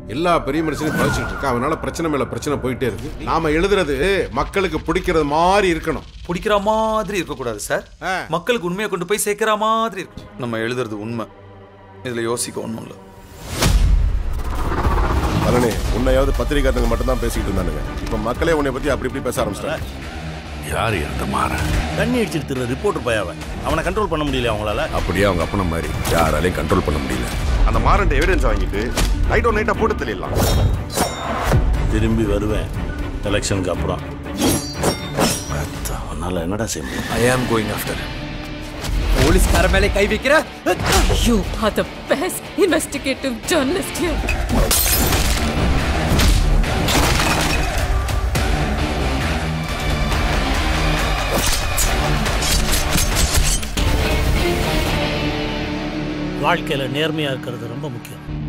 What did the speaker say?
எல்லா பெரிய மனுஷனையும் பதிச்சுட்டு இருக்கா அவனால பிரச்சனை மேல பிரச்சனை போயிட்டே இருக்கு நாம எழுதுறது மக்களுக்கு பிடிக்கிறது மாதிரி இருக்கணும் பிடிக்கிற மாதிரி இருக்கக்கூடாது சார் ஆ. மக்களுக்கு உண்மையை கொண்டு போய் சேர்க்கிற மாதிரி இருக்கும் நம்ம எழுதுறது உண்மை இதுல யோசிக்க ஒன்றும் இல்லை பழனி உன்னையாவது பத்திரிக்காரங்க மட்டும் தான் பேசிக்கிட்டு இருந்தானுங்க இப்ப மக்களே உன்னை பத்தி அப்படி இப்படி பேச ஆரம்பிச்சிட்டாங்க யார் அந்த மாறன் தண்ணி அடிச்சிட்டு திரு ரிப்போர்ட்டர் பையன் அவனை கண்ட்ரோல் பண்ண முடியல அவங்களால அப்படியே அவங்க அப்பன மாதிரி யாராலையும் கண்ட்ரோல் பண்ண முடியல அந்த மாறன் எவிடன்ஸ் வாங்கிட்டு நைட் நைட்டா போட்டு தெளியலாம் திரும்பி வருவேன் எலெக்ஷனுக்கு அப்புறம் அவனால என்னடா செய்ய முடியும் ஐ ஆம் கோயிங் ஆஃப்டர் போலீஸ்கார மேலே கை வைக்கிற You are the best investigative journalist here. வாழ்க்கையில் நேர்மையாக இருக்கிறது ரொம்ப முக்கியம்